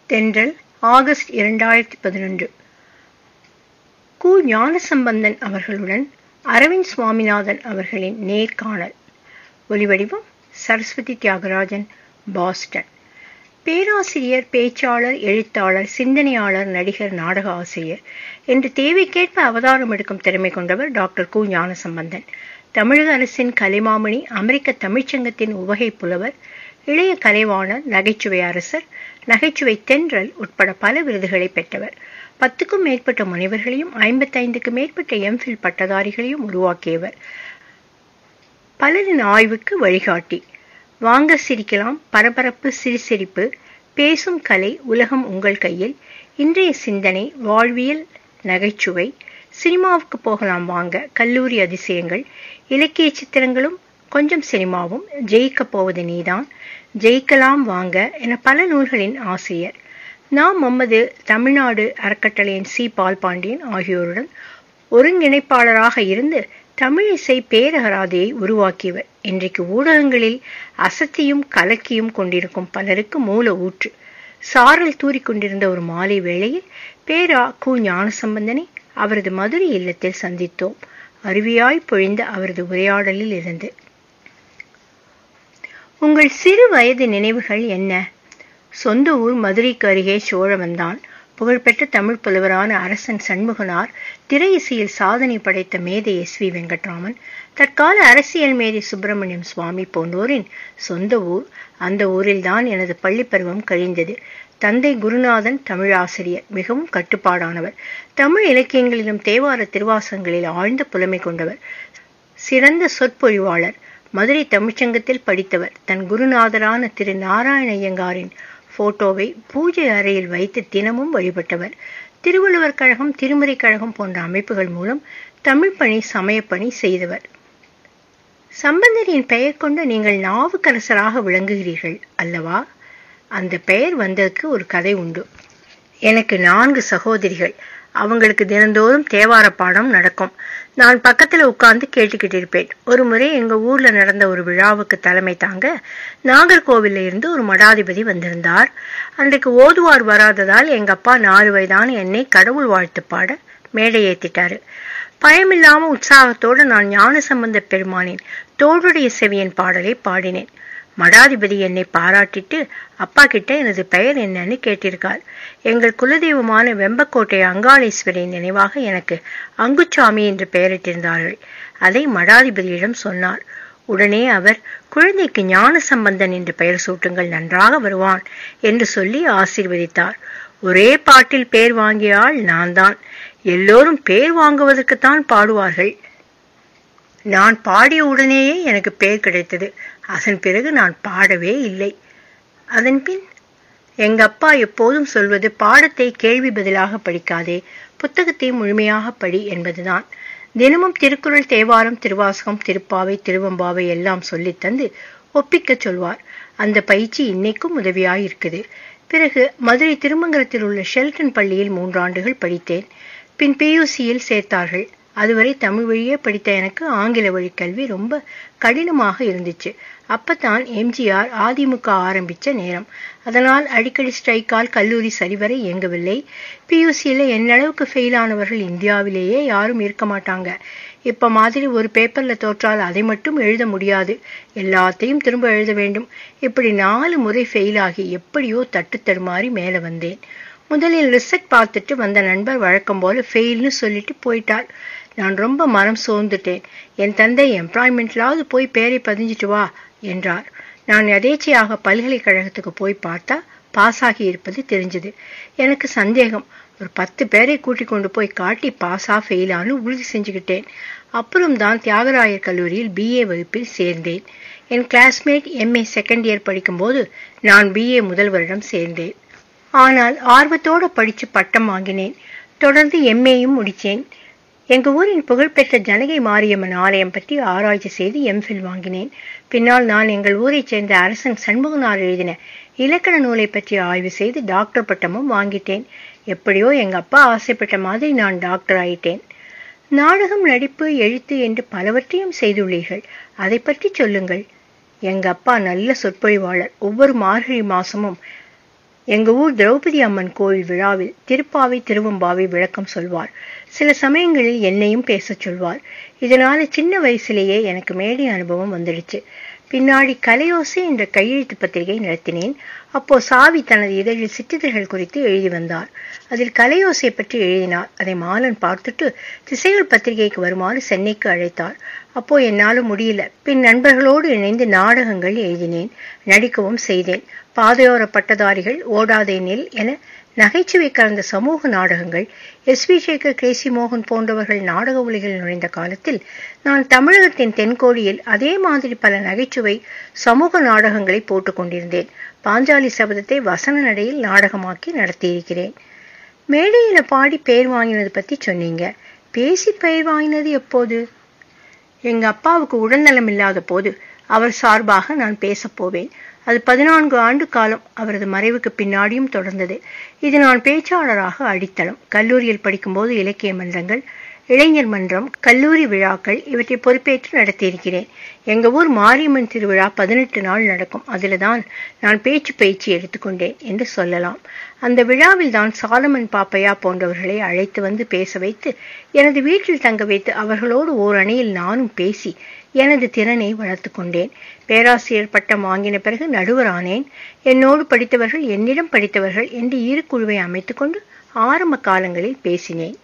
தென்றல் ஆகஸ்ட் இரண்டாயிரத்தி பதினொன்று கு ஞானசம்பந்தன் அவர்களுடன் அரவிந்த் சுவாமிநாதன் அவர்களின் நேர்காணல் ஒலிவடிவம் சரஸ்வதி தியாகராஜன் பாஸ்டன் பேராசிரியர் பேச்சாளர் எழுத்தாளர் சிந்தனையாளர் நடிகர் நாடக ஆசிரியர் என்று தேவைக்கேற்ப அவதாரம் எடுக்கும் திறமை கொண்டவர் டாக்டர் கு ஞானசம்பந்தன் தமிழக அரசின் கலைமாமணி அமெரிக்க தமிழ்ச்சங்கத்தின் உவகை புலவர் இளைய கலைவாணர் நகைச்சுவை அரசர் நகைச்சுவை தென்றல் உட்பட பல விருதுகளை பெற்றவர் பத்துக்கும் மேற்பட்ட முனைவர்களையும் ஐம்பத்தைந்துக்கு மேற்பட்ட எம்ஃபில் பட்டதாரிகளையும் உருவாக்கியவர் பலரின் ஆய்வுக்கு வழிகாட்டி வாங்க சிரிக்கலாம் பரபரப்பு சிரிசிரிப்பு பேசும் கலை உலகம் உங்கள் கையில் இன்றைய சிந்தனை வாழ்வியல் நகைச்சுவை சினிமாவுக்கு போகலாம் வாங்க கல்லூரி அதிசயங்கள் இலக்கிய சித்திரங்களும் கொஞ்சம் சினிமாவும் ஜெயிக்க போவது நீதான் ஜெயிக்கலாம் வாங்க என பல நூல்களின் ஆசிரியர் நாம் மும்மது தமிழ்நாடு அறக்கட்டளையின் சி பால் பாண்டியன் ஆகியோருடன் ஒருங்கிணைப்பாளராக இருந்து தமிழிசை பேரகராதையை உருவாக்கியவர் இன்றைக்கு ஊடகங்களில் அசத்தியும் கலக்கியும் கொண்டிருக்கும் பலருக்கு மூல ஊற்று சாரல் தூறிக்கொண்டிருந்த ஒரு மாலை வேளையில் பேரா கு ஞானசம்பந்தனை அவரது மதுரை இல்லத்தில் சந்தித்தோம் அருவியாய் பொழிந்த அவரது உரையாடலில் இருந்து உங்கள் சிறு வயது நினைவுகள் என்ன சொந்த ஊர் மதுரைக்கு அருகே சோழவந்தான் புகழ்பெற்ற தமிழ் புலவரான அரசன் சண்முகனார் திரையிசையில் சாதனை படைத்த மேதை எஸ் வி வெங்கட்ராமன் தற்கால அரசியல் மேதை சுப்பிரமணியம் சுவாமி போன்றோரின் சொந்த ஊர் அந்த ஊரில்தான் எனது பள்ளிப்பருவம் கழிந்தது தந்தை குருநாதன் தமிழாசிரியர் மிகவும் கட்டுப்பாடானவர் தமிழ் இலக்கியங்களிலும் தேவார திருவாசங்களில் ஆழ்ந்த புலமை கொண்டவர் சிறந்த சொற்பொழிவாளர் மதுரை தமிழ்ச்சங்கத்தில் படித்தவர் தன் குருநாதரான திரு நாராயண ஐயங்காரின் போட்டோவை பூஜை அறையில் வைத்து தினமும் வழிபட்டவர் திருவள்ளுவர் கழகம் திருமுறை கழகம் போன்ற அமைப்புகள் மூலம் தமிழ் பணி சமயப்பணி செய்தவர் சம்பந்தரின் பெயர் கொண்டு நீங்கள் நாவுக்கரசராக விளங்குகிறீர்கள் அல்லவா அந்த பெயர் வந்ததுக்கு ஒரு கதை உண்டு எனக்கு நான்கு சகோதரிகள் அவங்களுக்கு தினந்தோறும் தேவார பாடம் நடக்கும் நான் பக்கத்துல உட்கார்ந்து கேட்டுக்கிட்டு இருப்பேன் ஒரு முறை எங்க ஊர்ல நடந்த ஒரு விழாவுக்கு தலைமை தாங்க நாகர்கோவில்ல இருந்து ஒரு மடாதிபதி வந்திருந்தார் அன்றைக்கு ஓதுவார் வராததால் எங்க அப்பா நாலு வயதான என்னை கடவுள் வாழ்த்து பாட மேடை ஏத்திட்டாரு பயமில்லாம உற்சாகத்தோடு நான் ஞான சம்பந்த பெருமானின் தோளுடைய செவியன் பாடலை பாடினேன் மடாதிபதி என்னை பாராட்டிட்டு அப்பா கிட்ட எனது பெயர் என்னன்னு கேட்டிருக்கார் எங்கள் குலதெய்வமான வெம்பக்கோட்டை அங்காளேஸ்வரின் நினைவாக எனக்கு அங்குச்சாமி என்று பெயரிட்டிருந்தார்கள் அதை மடாதிபதியிடம் சொன்னார் உடனே அவர் குழந்தைக்கு ஞான சம்பந்தன் என்று பெயர் சூட்டுங்கள் நன்றாக வருவான் என்று சொல்லி ஆசீர்வதித்தார் ஒரே பாட்டில் பேர் வாங்கிய ஆள் நான் தான் எல்லோரும் பேர் வாங்குவதற்குத்தான் பாடுவார்கள் நான் பாடிய உடனேயே எனக்கு பேர் கிடைத்தது அதன் பிறகு நான் பாடவே இல்லை அதன் பின் எங்க அப்பா எப்போதும் சொல்வது பாடத்தை கேள்வி பதிலாக படிக்காதே புத்தகத்தை முழுமையாக படி என்பதுதான் தினமும் திருக்குறள் தேவாரம் திருவாசகம் திருப்பாவை திருவம்பாவை எல்லாம் சொல்லித் தந்து ஒப்பிக்கச் சொல்வார் அந்த பயிற்சி இன்னைக்கும் உதவியாயிருக்குது பிறகு மதுரை திருமங்கலத்தில் உள்ள ஷெல்டன் பள்ளியில் மூன்றாண்டுகள் படித்தேன் பின் பியூசியில் சேர்த்தார்கள் அதுவரை தமிழ் வழியே படித்த எனக்கு ஆங்கில வழி கல்வி ரொம்ப கடினமாக இருந்துச்சு அப்பதான் எம்ஜிஆர் அதிமுக ஆரம்பிச்ச நேரம் அதனால் அடிக்கடி ஸ்ட்ரைக்கால் கல்லூரி சரிவரை இயங்கவில்லை பியூசியில் என்னளவுக்கு ஃபெயில் ஆனவர்கள் இந்தியாவிலேயே யாரும் இருக்க மாட்டாங்க இப்ப மாதிரி ஒரு பேப்பர்ல தோற்றால் அதை மட்டும் எழுத முடியாது எல்லாத்தையும் திரும்ப எழுத வேண்டும் இப்படி நாலு முறை ஃபெயில் ஆகி எப்படியோ தட்டு தடுமாறி மேல வந்தேன் முதலில் ரிசல்ட் பார்த்துட்டு வந்த நண்பர் வழக்கம் போல ஃபெயில்னு சொல்லிட்டு போயிட்டார் நான் ரொம்ப மனம் சோர்ந்துட்டேன் என் தந்தை எம்ப்ளாய்மெண்ட்லாவது போய் பேரை பதிஞ்சிட்டு வா என்றார் நான் எதேச்சையாக பல்கலைக்கழகத்துக்கு போய் பார்த்தா பாஸ் ஆகி இருப்பது தெரிஞ்சது எனக்கு சந்தேகம் ஒரு பத்து பேரை கூட்டிக் கொண்டு போய் காட்டி பாஸா ஃபெயிலானு உறுதி செஞ்சுக்கிட்டேன் அப்புறம் தான் தியாகராயர் கல்லூரியில் பிஏ வகுப்பில் சேர்ந்தேன் என் கிளாஸ்மேட் எம்ஏ செகண்ட் இயர் படிக்கும்போது நான் பிஏ முதல் வருடம் சேர்ந்தேன் ஆனால் ஆர்வத்தோடு படிச்சு பட்டம் வாங்கினேன் தொடர்ந்து எம்ஏயும் முடிச்சேன் எங்க ஊரின் புகழ்பெற்ற ஜனகை மாரியம்மன் ஆலயம் பற்றி ஆராய்ச்சி செய்து எம்ஃபில் வாங்கினேன் பின்னால் நான் எங்கள் ஊரைச் சேர்ந்த அரசன் சண்முகனார் எழுதின இலக்கண நூலை பற்றி ஆய்வு செய்து டாக்டர் பட்டமும் வாங்கிட்டேன் எப்படியோ எங்க அப்பா ஆசைப்பட்ட மாதிரி நான் டாக்டர் ஆயிட்டேன் நாடகம் நடிப்பு எழுத்து என்று பலவற்றையும் செய்துள்ளீர்கள் அதை பற்றி சொல்லுங்கள் எங்க அப்பா நல்ல சொற்பொழிவாளர் ஒவ்வொரு மார்கழி மாசமும் எங்க ஊர் திரௌபதி அம்மன் கோயில் விழாவில் திருப்பாவை திருவம்பாவை விளக்கம் சொல்வார் சில சமயங்களில் என்னையும் பேசச் சொல்வார் இதனால சின்ன வயசுலேயே எனக்கு மேடை அனுபவம் வந்துடுச்சு பின்னாடி கலையோசை என்ற கையெழுத்து பத்திரிகை நடத்தினேன் அப்போ சாவி தனது இதழில் சிற்றிதழ்கள் குறித்து எழுதி வந்தார் அதில் கலையோசை பற்றி எழுதினார் அதை மாலன் பார்த்துட்டு திசைகள் பத்திரிகைக்கு வருமாறு சென்னைக்கு அழைத்தார் அப்போ என்னால முடியல பின் நண்பர்களோடு இணைந்து நாடகங்கள் எழுதினேன் நடிக்கவும் செய்தேன் பாதையோர பட்டதாரிகள் ஓடாதே நெல் என நகைச்சுவை கலந்த சமூக நாடகங்கள் எஸ் வி சேகர் கிரேசி மோகன் போன்றவர்கள் நாடக உலகில் நுழைந்த காலத்தில் நான் தமிழகத்தின் தென்கோடியில் அதே மாதிரி பல நகைச்சுவை சமூக நாடகங்களை போட்டுக் கொண்டிருந்தேன் பாஞ்சாலி சபதத்தை வசன நடையில் நாடகமாக்கி நடத்தியிருக்கிறேன் மேடையில பாடி பெயர் வாங்கினது பத்தி சொன்னீங்க பேசி பெயர் வாங்கினது எப்போது எங்க அப்பாவுக்கு உடல்நலம் இல்லாத போது அவர் சார்பாக நான் பேசப் போவேன் அது பதினான்கு ஆண்டு காலம் அவரது மறைவுக்கு பின்னாடியும் தொடர்ந்தது இது நான் பேச்சாளராக அடித்தளம் கல்லூரியில் படிக்கும்போது இலக்கிய மன்றங்கள் இளைஞர் மன்றம் கல்லூரி விழாக்கள் இவற்றை பொறுப்பேற்று நடத்தியிருக்கிறேன் எங்க ஊர் மாரியம்மன் திருவிழா பதினெட்டு நாள் நடக்கும் அதில் தான் நான் பேச்சு பயிற்சி எடுத்துக்கொண்டேன் என்று சொல்லலாம் அந்த விழாவில் தான் சாலமன் பாப்பையா போன்றவர்களை அழைத்து வந்து பேச வைத்து எனது வீட்டில் தங்க வைத்து அவர்களோடு ஓர் அணையில் நானும் பேசி எனது திறனை வளர்த்து கொண்டேன் பேராசிரியர் பட்டம் வாங்கின பிறகு நடுவரானேன் என்னோடு படித்தவர்கள் என்னிடம் படித்தவர்கள் என்று இரு குழுவை அமைத்துக்கொண்டு ஆரம்ப காலங்களில் பேசினேன்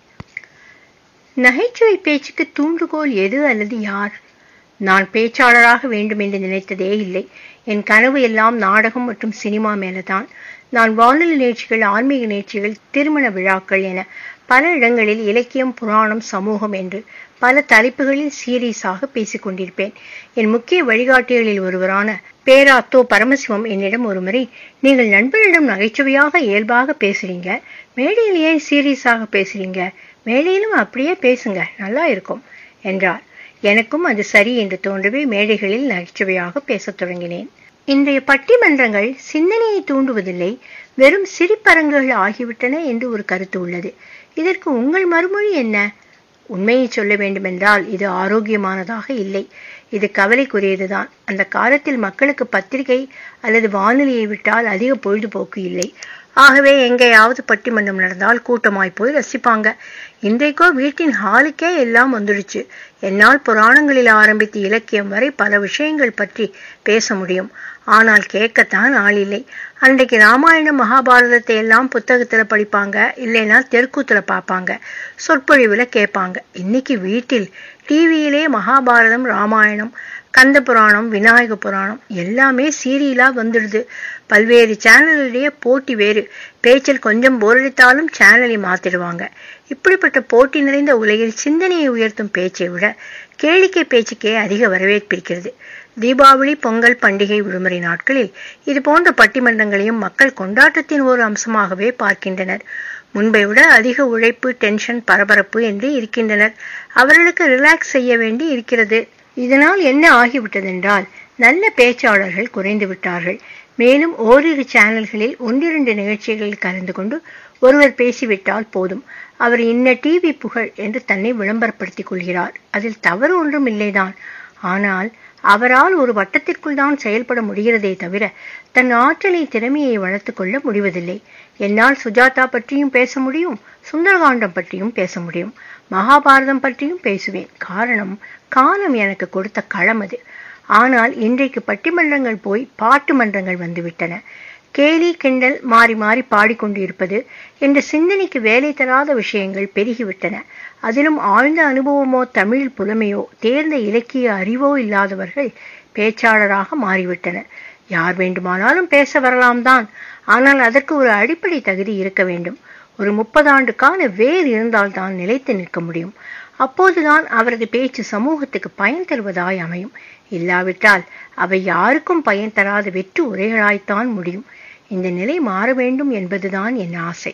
நகைச்சுவை பேச்சுக்கு தூண்டுகோல் எது அல்லது யார் நான் பேச்சாளராக வேண்டும் என்று நினைத்ததே இல்லை என் கனவு எல்லாம் நாடகம் மற்றும் சினிமா மேலதான் நான் வானொலி நிகழ்ச்சிகள் ஆன்மீக நிகழ்ச்சிகள் திருமண விழாக்கள் என பல இடங்களில் இலக்கியம் புராணம் சமூகம் என்று பல தலைப்புகளில் சீரியஸாக பேசிக் கொண்டிருப்பேன் என் முக்கிய வழிகாட்டிகளில் ஒருவரான பேராத்தோ பரமசிவம் என்னிடம் ஒருமுறை நீங்கள் நண்பர்களிடம் நகைச்சுவையாக இயல்பாக பேசுறீங்க மேடையில் ஏன் சீரியஸாக பேசுறீங்க மேடையிலும் அப்படியே பேசுங்க நல்லா இருக்கும் என்றார் எனக்கும் அது சரி என்று தோன்றவே மேடைகளில் நகைச்சுவையாக பேசத் தொடங்கினேன் இன்றைய பட்டிமன்றங்கள் சிந்தனையை தூண்டுவதில்லை வெறும் சிரிப்பரங்குகள் ஆகிவிட்டன என்று ஒரு கருத்து உள்ளது இதற்கு உங்கள் மறுமொழி என்ன உண்மையை சொல்ல வேண்டுமென்றால் இது ஆரோக்கியமானதாக இல்லை இது கவலைக்குரியதுதான் அந்த காலத்தில் மக்களுக்கு பத்திரிகை அல்லது வானொலியை விட்டால் அதிக பொழுதுபோக்கு இல்லை ஆகவே எங்கேயாவது பட்டிமன்றம் நடந்தால் கூட்டமாய் போய் ரசிப்பாங்க இன்றைக்கோ வீட்டின் ஹாலுக்கே எல்லாம் வந்துடுச்சு என்னால் புராணங்களில் ஆரம்பித்து இலக்கியம் வரை பல விஷயங்கள் பற்றி பேச முடியும் ஆனால் கேட்கத்தான் ஆள் இல்லை அன்றைக்கு ராமாயணம் மகாபாரதத்தை எல்லாம் புத்தகத்துல படிப்பாங்க இல்லைன்னா தெருக்கூத்துல பார்ப்பாங்க சொற்பொழிவுல கேட்பாங்க இன்னைக்கு வீட்டில் டிவியிலே மகாபாரதம் ராமாயணம் கந்த புராணம் விநாயக புராணம் எல்லாமே சீரியலா வந்துடுது பல்வேறு சேனல்களிடையே போட்டி வேறு பேச்சில் கொஞ்சம் போரடித்தாலும் சேனலை மாத்திடுவாங்க இப்படிப்பட்ட போட்டி நிறைந்த உலகில் சிந்தனையை உயர்த்தும் பேச்சை விட கேளிக்கை பேச்சுக்கே அதிக வரவேற்பிருக்கிறது தீபாவளி பொங்கல் பண்டிகை விடுமுறை நாட்களில் இது போன்ற பட்டிமன்றங்களையும் மக்கள் கொண்டாட்டத்தின் ஒரு அம்சமாகவே பார்க்கின்றனர் முன்பை விட அதிக உழைப்பு டென்ஷன் பரபரப்பு என்று இருக்கின்றனர் அவர்களுக்கு ரிலாக்ஸ் செய்ய வேண்டி இருக்கிறது இதனால் என்ன ஆகிவிட்டதென்றால் நல்ல பேச்சாளர்கள் குறைந்து விட்டார்கள் மேலும் ஓரிரு சேனல்களில் ஒன்றிரண்டு நிகழ்ச்சிகளில் கலந்து கொண்டு ஒருவர் பேசிவிட்டால் போதும் அவர் இன்ன டிவி புகழ் என்று தன்னை விளம்பரப்படுத்திக் கொள்கிறார் அதில் தவறு ஒன்றும் இல்லைதான் ஆனால் அவரால் ஒரு வட்டத்திற்குள் தான் செயல்பட முடிகிறதே தவிர தன் ஆற்றலை திறமையை வளர்த்து கொள்ள முடிவதில்லை என்னால் சுஜாதா பற்றியும் பேச முடியும் சுந்தரகாண்டம் பற்றியும் பேச முடியும் மகாபாரதம் பற்றியும் பேசுவேன் காரணம் காலம் எனக்கு கொடுத்த களம் அது ஆனால் இன்றைக்கு பட்டிமன்றங்கள் போய் பாட்டு மன்றங்கள் வந்துவிட்டன கேலி கிண்டல் மாறி மாறி பாடிக்கொண்டு இருப்பது என்ற சிந்தனைக்கு வேலை தராத விஷயங்கள் பெருகிவிட்டன அதிலும் ஆழ்ந்த அனுபவமோ தமிழ் புலமையோ தேர்ந்த இலக்கிய அறிவோ இல்லாதவர்கள் பேச்சாளராக மாறிவிட்டனர் யார் வேண்டுமானாலும் பேச வரலாம் தான் ஆனால் அதற்கு ஒரு அடிப்படை தகுதி இருக்க வேண்டும் ஒரு முப்பதாண்டு கால வேர் இருந்தால்தான் நிலைத்து நிற்க முடியும் அப்போதுதான் அவரது பேச்சு சமூகத்துக்கு பயன் தருவதாய் அமையும் இல்லாவிட்டால் அவை யாருக்கும் பயன் தராத வெற்று உரைகளாய்த்தான் முடியும் இந்த நிலை மாற வேண்டும் என்பதுதான் என் ஆசை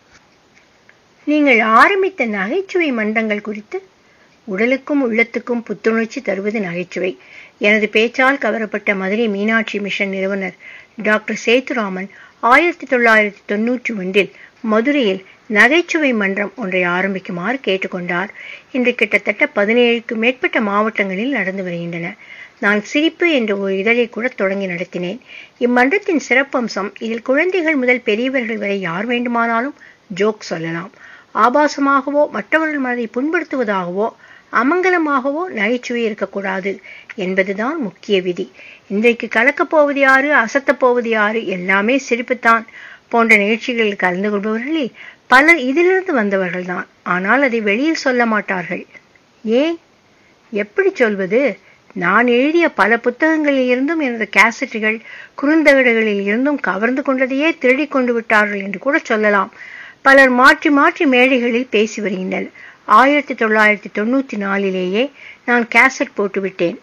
நீங்கள் ஆரம்பித்த நகைச்சுவை மன்றங்கள் குறித்து உடலுக்கும் உள்ளத்துக்கும் புத்துணர்ச்சி தருவது நகைச்சுவை எனது பேச்சால் கவரப்பட்ட மதுரை மீனாட்சி மிஷன் நிறுவனர் டாக்டர் சேத்துராமன் ஆயிரத்தி தொள்ளாயிரத்தி தொன்னூற்றி ஒன்றில் மதுரையில் நகைச்சுவை மன்றம் ஒன்றை ஆரம்பிக்குமாறு கேட்டுக்கொண்டார் இன்று கிட்டத்தட்ட பதினேழுக்கு மேற்பட்ட மாவட்டங்களில் நடந்து வருகின்றன நான் சிரிப்பு என்ற ஒரு இதழை கூட தொடங்கி நடத்தினேன் இம்மன்றத்தின் சிறப்பம்சம் இதில் குழந்தைகள் முதல் பெரியவர்கள் வரை யார் வேண்டுமானாலும் ஜோக் சொல்லலாம் ஆபாசமாகவோ மற்றவர்கள் மனதை புண்படுத்துவதாகவோ அமங்கலமாகவோ நகைச்சுவை இருக்கக்கூடாது என்பதுதான் முக்கிய விதி இன்றைக்கு கலக்கப் போவது யாரு அசத்தப் போவது யாரு எல்லாமே சிரிப்புத்தான் போன்ற நிகழ்ச்சிகளில் கலந்து கொள்பவர்களில் பலர் இதிலிருந்து வந்தவர்கள்தான் ஆனால் அதை வெளியில் சொல்ல மாட்டார்கள் ஏன் எப்படி சொல்வது நான் எழுதிய பல புத்தகங்களில் இருந்தும் எனது கேசட்டுகள் குறுந்தகடுகளில் இருந்தும் கவர்ந்து கொண்டதையே திருடிக் கொண்டு விட்டார்கள் என்று கூட சொல்லலாம் பலர் மாற்றி மாற்றி மேடைகளில் பேசி வருகின்றனர் ஆயிரத்தி தொள்ளாயிரத்தி தொண்ணூத்தி நாலிலேயே நான் கேசட் போட்டுவிட்டேன்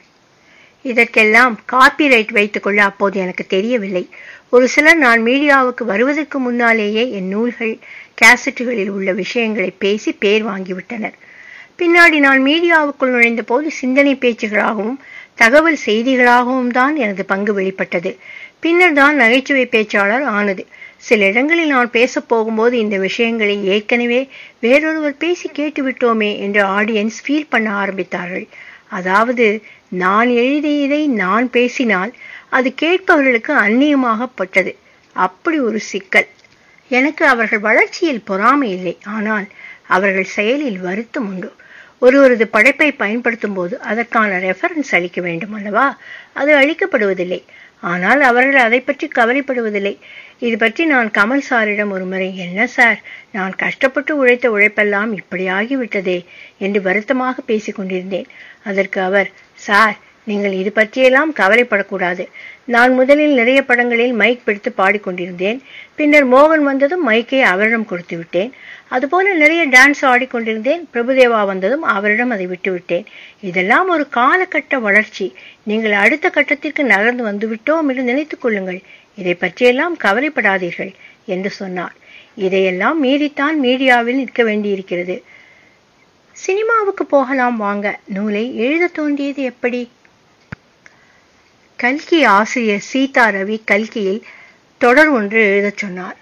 இதற்கெல்லாம் காப்பிரைட் வைத்துக்கொள்ள அப்போது எனக்கு தெரியவில்லை ஒரு சிலர் நான் மீடியாவுக்கு வருவதற்கு முன்னாலேயே என் நூல்கள் கேசட்டுகளில் உள்ள விஷயங்களை பேசி பேர் வாங்கிவிட்டனர் பின்னாடி நான் மீடியாவுக்குள் நுழைந்த போது சிந்தனை பேச்சுகளாகவும் தகவல் செய்திகளாகவும் தான் எனது பங்கு வெளிப்பட்டது பின்னர் தான் நகைச்சுவை பேச்சாளர் ஆனது சில இடங்களில் நான் பேசப் போகும்போது இந்த விஷயங்களை ஏற்கனவே வேறொருவர் பேசி கேட்டுவிட்டோமே என்று ஆடியன்ஸ் ஃபீல் பண்ண ஆரம்பித்தார்கள் அதாவது நான் எழுதியதை நான் பேசினால் அது கேட்பவர்களுக்கு அந்நியமாகப்பட்டது அப்படி ஒரு சிக்கல் எனக்கு அவர்கள் வளர்ச்சியில் பொறாமை இல்லை ஆனால் அவர்கள் செயலில் வருத்தம் உண்டு ஒருவரது படைப்பை பயன்படுத்தும் போது அதற்கான ரெஃபரன்ஸ் அளிக்க வேண்டும் அல்லவா அது அளிக்கப்படுவதில்லை ஆனால் அவர்கள் அதை பற்றி கவலைப்படுவதில்லை இது பற்றி நான் கமல் சாரிடம் ஒரு முறை என்ன சார் நான் கஷ்டப்பட்டு உழைத்த உழைப்பெல்லாம் இப்படி ஆகிவிட்டதே என்று வருத்தமாக பேசிக் கொண்டிருந்தேன் அதற்கு அவர் சார் நீங்கள் இது பற்றியெல்லாம் கவலைப்படக்கூடாது நான் முதலில் நிறைய படங்களில் மைக் பிடித்து பாடிக்கொண்டிருந்தேன் பின்னர் மோகன் வந்ததும் மைக்கை அவரிடம் கொடுத்து விட்டேன் அதுபோல நிறைய டான்ஸ் ஆடிக்கொண்டிருந்தேன் பிரபுதேவா வந்ததும் அவரிடம் அதை விட்டுவிட்டேன் இதெல்லாம் ஒரு காலகட்ட வளர்ச்சி நீங்கள் அடுத்த கட்டத்திற்கு நகர்ந்து வந்துவிட்டோம் என்று நினைத்துக் கொள்ளுங்கள் இதை பற்றியெல்லாம் கவலைப்படாதீர்கள் என்று சொன்னார் இதையெல்லாம் மீறித்தான் மீடியாவில் நிற்க வேண்டியிருக்கிறது சினிமாவுக்கு போகலாம் வாங்க நூலை எழுத தோன்றியது எப்படி கல்கி ஆசிரியர் சீதா ரவி கல்கியில் தொடர் ஒன்று எழுதச் சொன்னார்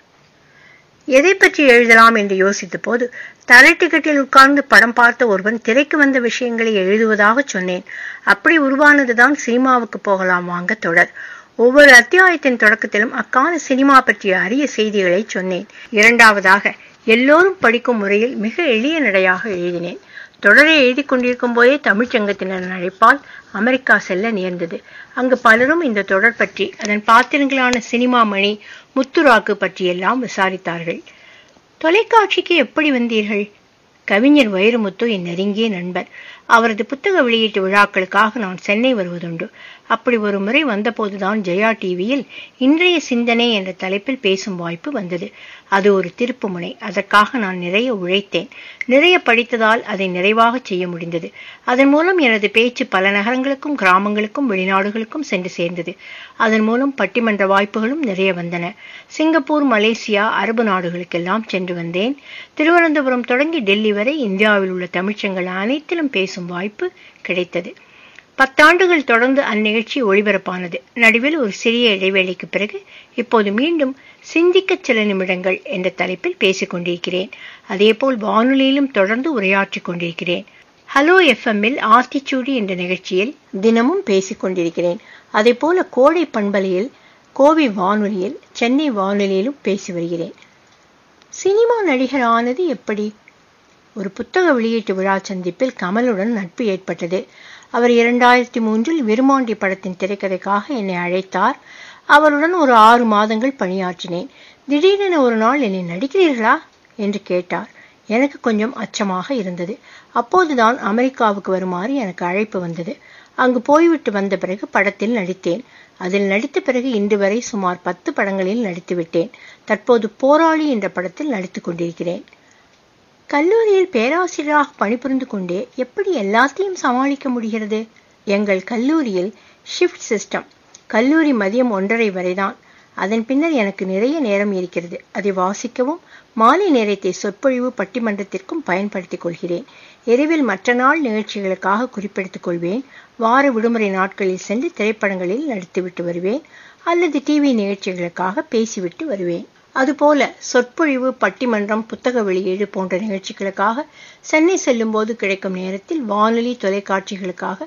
எதை பற்றி எழுதலாம் என்று யோசித்த போது தரை டிக்கெட்டில் உட்கார்ந்து படம் பார்த்த ஒருவன் திரைக்கு வந்த விஷயங்களை எழுதுவதாக சொன்னேன் அப்படி உருவானதுதான் சினிமாவுக்கு போகலாம் வாங்க தொடர் ஒவ்வொரு அத்தியாயத்தின் தொடக்கத்திலும் அக்கால சினிமா பற்றிய அரிய செய்திகளை சொன்னேன் இரண்டாவதாக எல்லோரும் படிக்கும் முறையில் மிக எளிய நடையாக எழுதினேன் தொடரை எழுதி கொண்டிருக்கும் போதே தமிழ்ச்சங்கத்தினர் அழைப்பால் அமெரிக்கா செல்ல நேர்ந்தது அங்கு பலரும் இந்த தொடர் பற்றி அதன் பாத்திரங்களான சினிமா மணி முத்துராக்கு பற்றியெல்லாம் விசாரித்தார்கள் தொலைக்காட்சிக்கு எப்படி வந்தீர்கள் கவிஞர் வைரமுத்து என் நெருங்கிய நண்பர் அவரது புத்தக வெளியீட்டு விழாக்களுக்காக நான் சென்னை வருவதுண்டு அப்படி ஒரு முறை வந்தபோதுதான் ஜெயா டிவியில் இன்றைய சிந்தனை என்ற தலைப்பில் பேசும் வாய்ப்பு வந்தது அது ஒரு திருப்புமுனை அதற்காக நான் நிறைய உழைத்தேன் நிறைய படித்ததால் அதை நிறைவாக செய்ய முடிந்தது அதன் மூலம் எனது பேச்சு பல நகரங்களுக்கும் கிராமங்களுக்கும் வெளிநாடுகளுக்கும் சென்று சேர்ந்தது அதன் மூலம் பட்டிமன்ற வாய்ப்புகளும் நிறைய வந்தன சிங்கப்பூர் மலேசியா அரபு நாடுகளுக்கெல்லாம் சென்று வந்தேன் திருவனந்தபுரம் தொடங்கி டெல்லி வரை இந்தியாவில் உள்ள தமிழ்ச்சங்கள் அனைத்திலும் பேசும் வாய்ப்பு கிடைத்தது பத்தாண்டுகள் தொடர்ந்து அந்நிகழ்ச்சி ஒளிபரப்பானது நடுவில் ஒரு சிறிய இடைவேளைக்கு பிறகு இப்போது மீண்டும் சிந்திக்க சில நிமிடங்கள் என்ற தலைப்பில் பேசிக் கொண்டிருக்கிறேன் அதேபோல் வானொலியிலும் தொடர்ந்து உரையாற்றிக் கொண்டிருக்கிறேன் ஹலோ எஃப்எம்மில் ஆத்திச்சூடி என்ற நிகழ்ச்சியில் தினமும் பேசிக் கொண்டிருக்கிறேன் அதே போல கோடை பண்பலையில் கோவை வானொலியில் சென்னை வானொலியிலும் பேசி வருகிறேன் சினிமா நடிகர் ஆனது எப்படி ஒரு புத்தக வெளியீட்டு விழா சந்திப்பில் கமலுடன் நட்பு ஏற்பட்டது அவர் இரண்டாயிரத்தி மூன்றில் விருமாண்டி படத்தின் திரைக்கதைக்காக என்னை அழைத்தார் அவருடன் ஒரு ஆறு மாதங்கள் பணியாற்றினேன் திடீரென ஒரு நாள் என்னை நடிக்கிறீர்களா என்று கேட்டார் எனக்கு கொஞ்சம் அச்சமாக இருந்தது அப்போதுதான் அமெரிக்காவுக்கு வருமாறு எனக்கு அழைப்பு வந்தது அங்கு போய்விட்டு வந்த பிறகு படத்தில் நடித்தேன் அதில் நடித்த பிறகு இன்று வரை சுமார் பத்து படங்களில் நடித்துவிட்டேன் தற்போது போராளி என்ற படத்தில் நடித்துக் கொண்டிருக்கிறேன் கல்லூரியில் பேராசிரியராக பணிபுரிந்து கொண்டே எப்படி எல்லாத்தையும் சமாளிக்க முடிகிறது எங்கள் கல்லூரியில் ஷிஃப்ட் சிஸ்டம் கல்லூரி மதியம் ஒன்றரை வரைதான் அதன் பின்னர் எனக்கு நிறைய நேரம் இருக்கிறது அதை வாசிக்கவும் மாலை நேரத்தை சொற்பொழிவு பட்டிமன்றத்திற்கும் பயன்படுத்திக் கொள்கிறேன் இரவில் மற்ற நாள் நிகழ்ச்சிகளுக்காக குறிப்பெடுத்துக் கொள்வேன் வார விடுமுறை நாட்களில் சென்று திரைப்படங்களில் நடித்துவிட்டு வருவேன் அல்லது டிவி நிகழ்ச்சிகளுக்காக பேசிவிட்டு வருவேன் அதுபோல சொற்பொழிவு பட்டிமன்றம் புத்தக வெளியீடு போன்ற நிகழ்ச்சிகளுக்காக சென்னை செல்லும் போது கிடைக்கும் நேரத்தில் வானொலி தொலைக்காட்சிகளுக்காக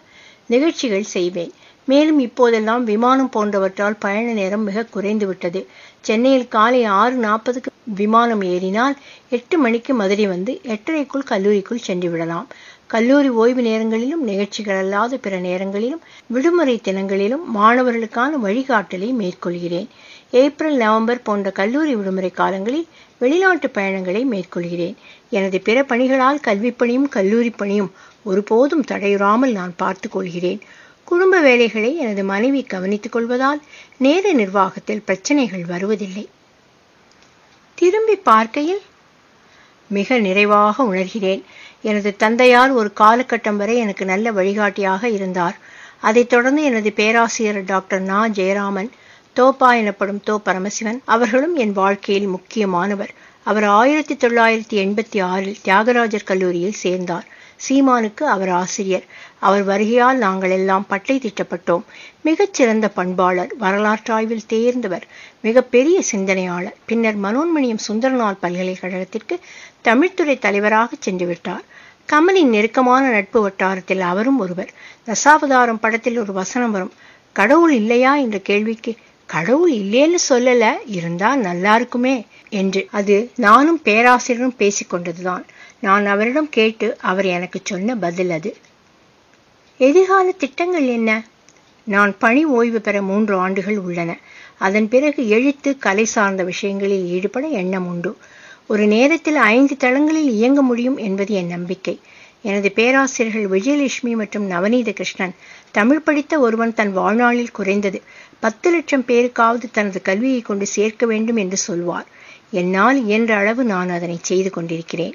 நிகழ்ச்சிகள் செய்வேன் மேலும் இப்போதெல்லாம் விமானம் போன்றவற்றால் பயண நேரம் மிக குறைந்து விட்டது சென்னையில் காலை ஆறு நாற்பதுக்கு விமானம் ஏறினால் எட்டு மணிக்கு மதுரை வந்து எட்டரைக்குள் கல்லூரிக்குள் சென்று விடலாம் கல்லூரி ஓய்வு நேரங்களிலும் நிகழ்ச்சிகள் அல்லாத பிற நேரங்களிலும் விடுமுறை தினங்களிலும் மாணவர்களுக்கான வழிகாட்டலை மேற்கொள்கிறேன் ஏப்ரல் நவம்பர் போன்ற கல்லூரி விடுமுறை காலங்களில் வெளிநாட்டு பயணங்களை மேற்கொள்கிறேன் எனது பிற பணிகளால் கல்விப் பணியும் கல்லூரி பணியும் ஒருபோதும் தடையுறாமல் நான் பார்த்துக் கொள்கிறேன் குடும்ப வேலைகளை எனது மனைவி கவனித்துக் கொள்வதால் நேர நிர்வாகத்தில் பிரச்சனைகள் வருவதில்லை திரும்பி பார்க்கையில் மிக நிறைவாக உணர்கிறேன் எனது தந்தையார் ஒரு காலகட்டம் வரை எனக்கு நல்ல வழிகாட்டியாக இருந்தார் அதைத் தொடர்ந்து எனது பேராசிரியர் டாக்டர் நா ஜெயராமன் தோப்பா எனப்படும் தோ பரமசிவன் அவர்களும் என் வாழ்க்கையில் முக்கியமானவர் அவர் ஆயிரத்தி தொள்ளாயிரத்தி எண்பத்தி ஆறில் தியாகராஜர் கல்லூரியில் சேர்ந்தார் சீமானுக்கு அவர் ஆசிரியர் அவர் வருகையால் நாங்கள் எல்லாம் பட்டை திட்டப்பட்டோம் மிகச்சிறந்த பண்பாளர் வரலாற்றாய்வில் தேர்ந்தவர் மிகப்பெரிய சிந்தனையாளர் பின்னர் மனோன்மணியம் சுந்தரநாள் பல்கலைக்கழகத்திற்கு தமிழ்துறை தலைவராக சென்று விட்டார் கமலின் நெருக்கமான நட்பு வட்டாரத்தில் அவரும் ஒருவர் தசாவதாரம் படத்தில் ஒரு வசனம் வரும் கடவுள் இல்லையா என்ற கேள்விக்கு கடவுள் இல்லேன்னு சொல்லல இருந்தா நல்லா இருக்குமே என்று அது நானும் பேராசிரியரும் பேசிக்கொண்டதுதான் நான் அவரிடம் கேட்டு அவர் எனக்கு சொன்ன பதில் அது எதிர்கால திட்டங்கள் என்ன நான் பணி ஓய்வு பெற மூன்று ஆண்டுகள் உள்ளன அதன் பிறகு எழுத்து கலை சார்ந்த விஷயங்களில் ஈடுபட எண்ணம் உண்டு ஒரு நேரத்தில் ஐந்து தளங்களில் இயங்க முடியும் என்பது என் நம்பிக்கை எனது பேராசிரியர்கள் விஜயலட்சுமி மற்றும் நவநீத கிருஷ்ணன் தமிழ் படித்த ஒருவன் தன் வாழ்நாளில் குறைந்தது பத்து லட்சம் பேருக்காவது தனது கல்வியை கொண்டு சேர்க்க வேண்டும் என்று சொல்வார் என்னால் இயன்ற அளவு நான் அதனை செய்து கொண்டிருக்கிறேன்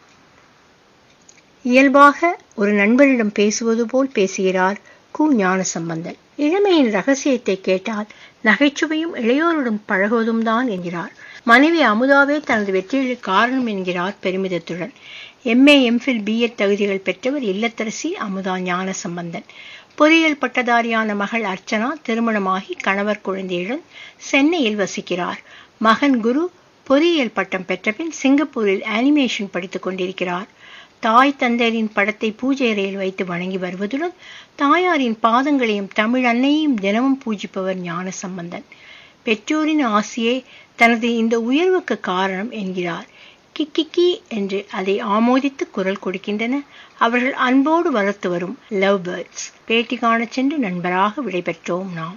இயல்பாக ஒரு நண்பரிடம் பேசுவது போல் பேசுகிறார் கு ஞானசம்பந்தன் இளமையின் ரகசியத்தை கேட்டால் நகைச்சுவையும் இளையோருடன் பழகுவதும் தான் என்கிறார் மனைவி அமுதாவே தனது வெற்றிகளுக்கு காரணம் என்கிறார் பெருமிதத்துடன் எம்ஏ எம்ஃபில் பிஎட் தகுதிகள் பெற்றவர் இல்லத்தரசி அமுதா ஞானசம்பந்தன் பொறியியல் பட்டதாரியான மகள் அர்ச்சனா திருமணமாகி கணவர் குழந்தையுடன் சென்னையில் வசிக்கிறார் மகன் குரு பொறியியல் பட்டம் பெற்றபின் சிங்கப்பூரில் அனிமேஷன் படித்துக் கொண்டிருக்கிறார் தாய் தந்தையரின் படத்தை பூஜை அறையில் வைத்து வணங்கி வருவதுடன் தாயாரின் பாதங்களையும் தமிழ் அன்னையையும் தினமும் பூஜிப்பவர் ஞான சம்பந்தன் பெற்றோரின் ஆசையே தனது இந்த உயர்வுக்கு காரணம் என்கிறார் கிக்கிக்கி என்று அதை ஆமோதித்து குரல் கொடுக்கின்றன அவர்கள் அன்போடு வளர்த்து வரும் லவ் பேர்ட்ஸ் பேட்டி காணச் சென்று நண்பராக விடைபெற்றோம் நாம்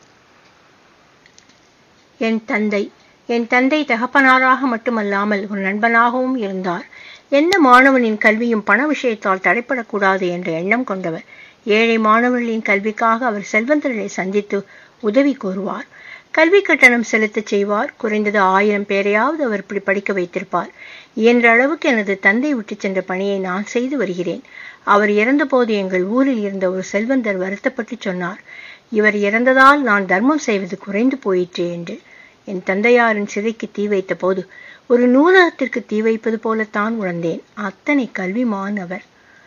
என் தந்தை என் தந்தை தகப்பனாராக மட்டுமல்லாமல் ஒரு நண்பனாகவும் இருந்தார் எந்த மாணவனின் கல்வியும் பண விஷயத்தால் தடைப்படக்கூடாது என்ற எண்ணம் கொண்டவர் ஏழை மாணவர்களின் கல்விக்காக அவர் செல்வந்தர்களை சந்தித்து உதவி கோருவார் கல்வி கட்டணம் செலுத்தச் செய்வார் குறைந்தது ஆயிரம் பேரையாவது அவர் இப்படி படிக்க வைத்திருப்பார் இயன்ற அளவுக்கு எனது தந்தை விட்டுச் சென்ற பணியை நான் செய்து வருகிறேன் அவர் இறந்தபோது எங்கள் ஊரில் இருந்த ஒரு செல்வந்தர் வருத்தப்பட்டு சொன்னார் இவர் இறந்ததால் நான் தர்மம் செய்வது குறைந்து போயிற்று என்று என் தந்தையாரின் சிதைக்கு தீ வைத்த போது ஒரு நூலகத்திற்கு தீ வைப்பது போலத்தான் உணர்ந்தேன் அத்தனை கல்விமான் அவர்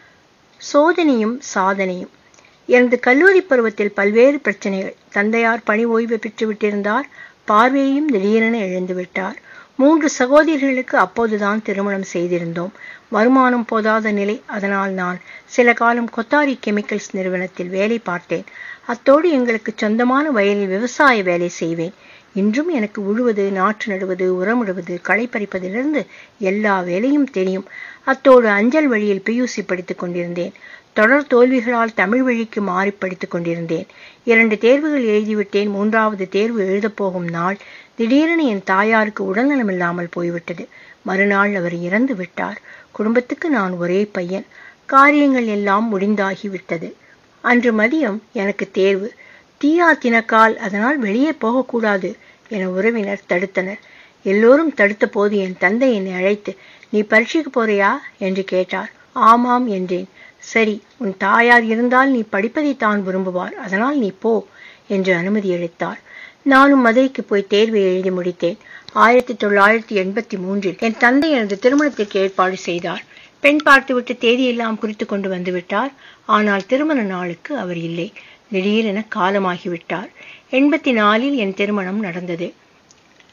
சோதனையும் சாதனையும் எனது கல்லூரி பருவத்தில் பல்வேறு பிரச்சனைகள் தந்தையார் பணி ஓய்வு பெற்று விட்டிருந்தார் பார்வையையும் திடீரென இழந்து விட்டார் மூன்று சகோதரிகளுக்கு அப்போதுதான் திருமணம் செய்திருந்தோம் வருமானம் போதாத நிலை அதனால் நான் சில காலம் கொத்தாரி கெமிக்கல்ஸ் நிறுவனத்தில் வேலை பார்த்தேன் அத்தோடு எங்களுக்கு சொந்தமான வயலில் விவசாய வேலை செய்வேன் இன்றும் எனக்கு உழுவது நாற்று நடுவது உரமிடுவது களை பறிப்பதிலிருந்து எல்லா வேலையும் தெரியும் அத்தோடு அஞ்சல் வழியில் பியூசி படித்துக் கொண்டிருந்தேன் தொடர் தோல்விகளால் தமிழ் வழிக்கு மாறி படித்துக் கொண்டிருந்தேன் இரண்டு தேர்வுகள் எழுதிவிட்டேன் மூன்றாவது தேர்வு எழுதப் போகும் நாள் திடீரென என் தாயாருக்கு உடல்நலமில்லாமல் போய்விட்டது மறுநாள் அவர் இறந்து விட்டார் குடும்பத்துக்கு நான் ஒரே பையன் காரியங்கள் எல்லாம் முடிந்தாகிவிட்டது அன்று மதியம் எனக்கு தேர்வு தீயா தினக்கால் அதனால் வெளியே போகக்கூடாது என உறவினர் தடுத்தனர் எல்லோரும் தடுத்த போது என் தந்தை என்னை அழைத்து நீ பரீட்சைக்கு போறியா என்று கேட்டார் ஆமாம் என்றேன் சரி உன் தாயார் இருந்தால் நீ படிப்பதை தான் விரும்புவார் அதனால் நீ போ என்று அனுமதி அளித்தார் நானும் மதுரைக்கு போய் தேர்வை எழுதி முடித்தேன் ஆயிரத்தி தொள்ளாயிரத்தி எண்பத்தி மூன்றில் என் தந்தை எனது திருமணத்திற்கு ஏற்பாடு செய்தார் பெண் பார்த்துவிட்டு தேதியெல்லாம் குறித்து கொண்டு வந்து விட்டார் ஆனால் திருமண நாளுக்கு அவர் இல்லை திடீரென காலமாகிவிட்டார் எண்பத்தி நாலில் என் திருமணம் நடந்தது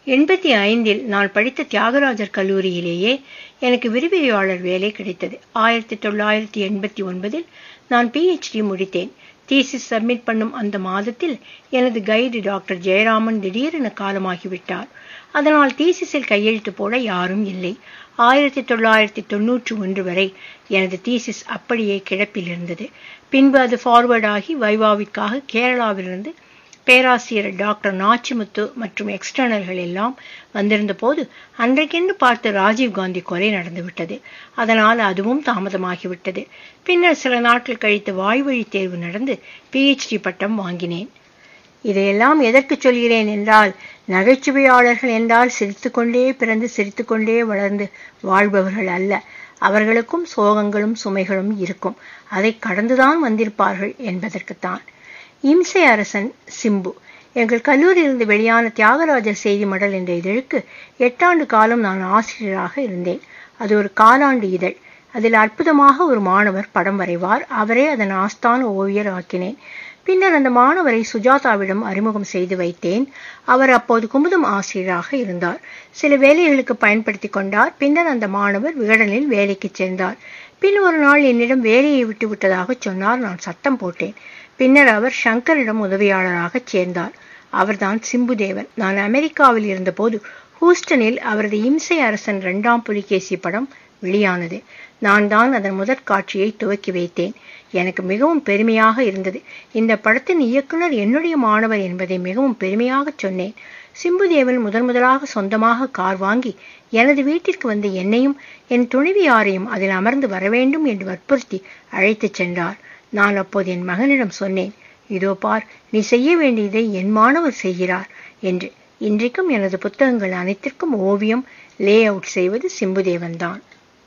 எண்பத்தி ஐந்தில் நான் படித்த தியாகராஜர் கல்லூரியிலேயே எனக்கு விரிவிரியாளர் வேலை கிடைத்தது ஆயிரத்தி தொள்ளாயிரத்தி எண்பத்தி ஒன்பதில் நான் பிஹெச்டி முடித்தேன் தீசிஸ் சப்மிட் பண்ணும் அந்த மாதத்தில் எனது கைடு டாக்டர் ஜெயராமன் திடீரென காலமாகிவிட்டார் அதனால் தீசிஸில் கையெழுத்து போட யாரும் இல்லை ஆயிரத்தி தொள்ளாயிரத்தி தொன்னூற்றி ஒன்று வரை எனது தீசிஸ் அப்படியே கிடப்பில் இருந்தது பின்பு அது ஃபார்வர்ட் ஆகி வைவாவிற்காக கேரளாவிலிருந்து பேராசிரியர் டாக்டர் நாச்சிமுத்து மற்றும் எக்ஸ்டர்னல்கள் எல்லாம் வந்திருந்த போது அன்றைக்கென்று பார்த்து ராஜீவ்காந்தி கொலை நடந்துவிட்டது அதனால் அதுவும் தாமதமாகிவிட்டது பின்னர் சில நாட்கள் கழித்து வாய்வழி தேர்வு நடந்து பிஹெச்டி பட்டம் வாங்கினேன் இதையெல்லாம் எதற்கு சொல்கிறேன் என்றால் நகைச்சுவையாளர்கள் என்றால் சிரித்துக்கொண்டே பிறந்து சிரித்துக்கொண்டே வளர்ந்து வாழ்பவர்கள் அல்ல அவர்களுக்கும் சோகங்களும் சுமைகளும் இருக்கும் அதை கடந்துதான் வந்திருப்பார்கள் என்பதற்குத்தான் இம்சை அரசன் சிம்பு எங்கள் கல்லூரியிலிருந்து வெளியான தியாகராஜர் செய்தி மடல் என்ற இதழுக்கு எட்டாண்டு காலம் நான் ஆசிரியராக இருந்தேன் அது ஒரு காலாண்டு இதழ் அதில் அற்புதமாக ஒரு மாணவர் படம் வரைவார் அவரே அதன் ஆஸ்தான ஓவியர் ஆக்கினேன் பின்னர் அந்த மாணவரை சுஜாதாவிடம் அறிமுகம் செய்து வைத்தேன் அவர் அப்போது குமுதம் ஆசிரியராக இருந்தார் சில வேலைகளுக்கு பயன்படுத்தி கொண்டார் பின்னர் அந்த மாணவர் விகடனில் வேலைக்கு சேர்ந்தார் பின் ஒரு நாள் என்னிடம் வேலையை விட்டு விட்டதாக சொன்னார் நான் சத்தம் போட்டேன் பின்னர் அவர் ஷங்கரிடம் உதவியாளராக சேர்ந்தார் அவர்தான் சிம்புதேவன் நான் அமெரிக்காவில் இருந்தபோது ஹூஸ்டனில் அவரது இம்சை அரசன் இரண்டாம் புலிகேசி படம் வெளியானது நான் தான் அதன் முதற் காட்சியை துவக்கி வைத்தேன் எனக்கு மிகவும் பெருமையாக இருந்தது இந்த படத்தின் இயக்குனர் என்னுடைய மாணவர் என்பதை மிகவும் பெருமையாக சொன்னேன் சிம்புதேவன் முதன் முதலாக சொந்தமாக கார் வாங்கி எனது வீட்டிற்கு வந்து என்னையும் என் துணைவியாரையும் அதில் அமர்ந்து வரவேண்டும் என்று வற்புறுத்தி அழைத்துச் சென்றார் நான் அப்போது என் மகனிடம் சொன்னேன் இதோ பார் நீ செய்ய வேண்டியதை என் மாணவர் செய்கிறார் என்று இன்றைக்கும் எனது புத்தகங்கள் அனைத்திற்கும் ஓவியம் லே அவுட் செய்வது சிம்புதேவன் தான்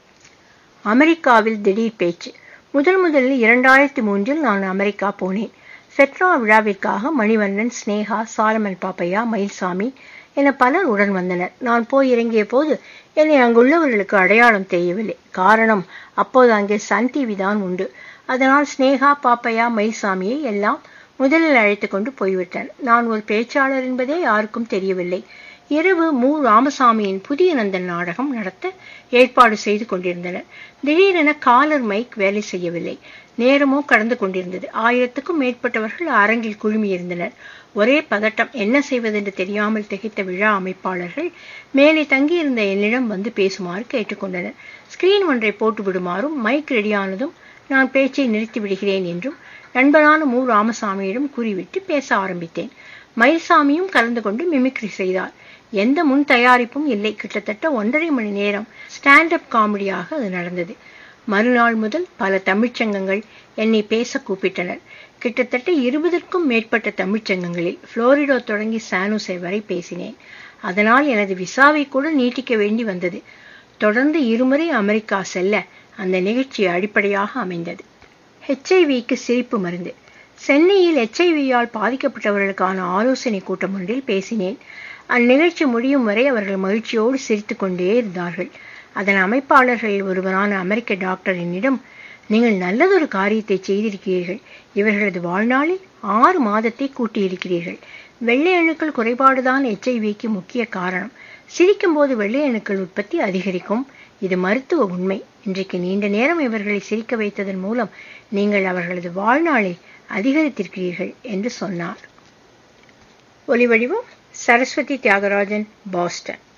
அமெரிக்காவில் திடீர் பேச்சு முதல் முதலில் இரண்டாயிரத்தி மூன்றில் நான் அமெரிக்கா போனேன் செட்ரா விழாவிற்காக மணிவண்ணன் ஸ்னேகா சாலமன் பாப்பையா மயில்சாமி என பலர் உடன் வந்தனர் நான் போய் இறங்கிய போது என்னை அங்குள்ளவர்களுக்கு அடையாளம் தெரியவில்லை காரணம் அப்போது அங்கே சன் டிவி தான் உண்டு அதனால் ஸ்னேகா பாப்பையா மயில்சாமியை எல்லாம் முதலில் அழைத்து கொண்டு போய்விட்டனர் நான் ஒரு பேச்சாளர் என்பதே யாருக்கும் தெரியவில்லை இரவு மு ராமசாமியின் புதிய நந்தன் நாடகம் நடத்த ஏற்பாடு செய்து கொண்டிருந்தனர் திடீரென காலர் மைக் வேலை செய்யவில்லை நேரமோ கடந்து கொண்டிருந்தது ஆயிரத்துக்கும் மேற்பட்டவர்கள் அரங்கில் குழுமியிருந்தனர் ஒரே பதட்டம் என்ன செய்வதென்று தெரியாமல் திகைத்த விழா அமைப்பாளர்கள் மேலே தங்கியிருந்த என்னிடம் வந்து பேசுமாறு கேட்டுக்கொண்டனர் ஸ்கிரீன் ஒன்றை போட்டு விடுமாறும் மைக் ரெடியானதும் நான் பேச்சை நிறுத்தி விடுகிறேன் என்றும் நண்பரான மு ராமசாமியிடம் கூறிவிட்டு பேச ஆரம்பித்தேன் மயில்சாமியும் கலந்து கொண்டு மிமிக்ரி செய்தார் எந்த முன் தயாரிப்பும் இல்லை கிட்டத்தட்ட ஒன்றரை மணி நேரம் ஸ்டாண்ட் அப் காமெடியாக அது நடந்தது மறுநாள் முதல் பல தமிழ்ச்சங்கங்கள் என்னை பேச கூப்பிட்டனர் கிட்டத்தட்ட இருபதற்கும் மேற்பட்ட தமிழ்ச்சங்கங்களில் புளோரிடோ தொடங்கி சானுசே வரை பேசினேன் அதனால் எனது விசாவை கூட நீட்டிக்க வேண்டி வந்தது தொடர்ந்து இருமுறை அமெரிக்கா செல்ல அந்த நிகழ்ச்சி அடிப்படையாக அமைந்தது ஹெச்ஐவிக்கு சிரிப்பு மருந்து சென்னையில் ஹெச்ஐவியால் பாதிக்கப்பட்டவர்களுக்கான ஆலோசனை கூட்டம் ஒன்றில் பேசினேன் அந்நிகழ்ச்சி முடியும் வரை அவர்கள் மகிழ்ச்சியோடு சிரித்துக் கொண்டே இருந்தார்கள் அதன் அமைப்பாளர்களில் ஒருவரான அமெரிக்க டாக்டர் என்னிடம் நீங்கள் நல்லதொரு காரியத்தை செய்திருக்கிறீர்கள் இவர்களது வாழ்நாளில் ஆறு மாதத்தை கூட்டியிருக்கிறீர்கள் வெள்ளை அணுக்கள் குறைபாடுதான் எச்ஐவிக்கு முக்கிய காரணம் சிரிக்கும்போது வெள்ளை அணுக்கள் உற்பத்தி அதிகரிக்கும் இது மருத்துவ உண்மை இன்றைக்கு நீண்ட நேரம் இவர்களை சிரிக்க வைத்ததன் மூலம் நீங்கள் அவர்களது வாழ்நாளை அதிகரித்திருக்கிறீர்கள் என்று சொன்னார் ஒலிவடிவம் சரஸ்வதி தியாகராஜன் பாஸ்டன்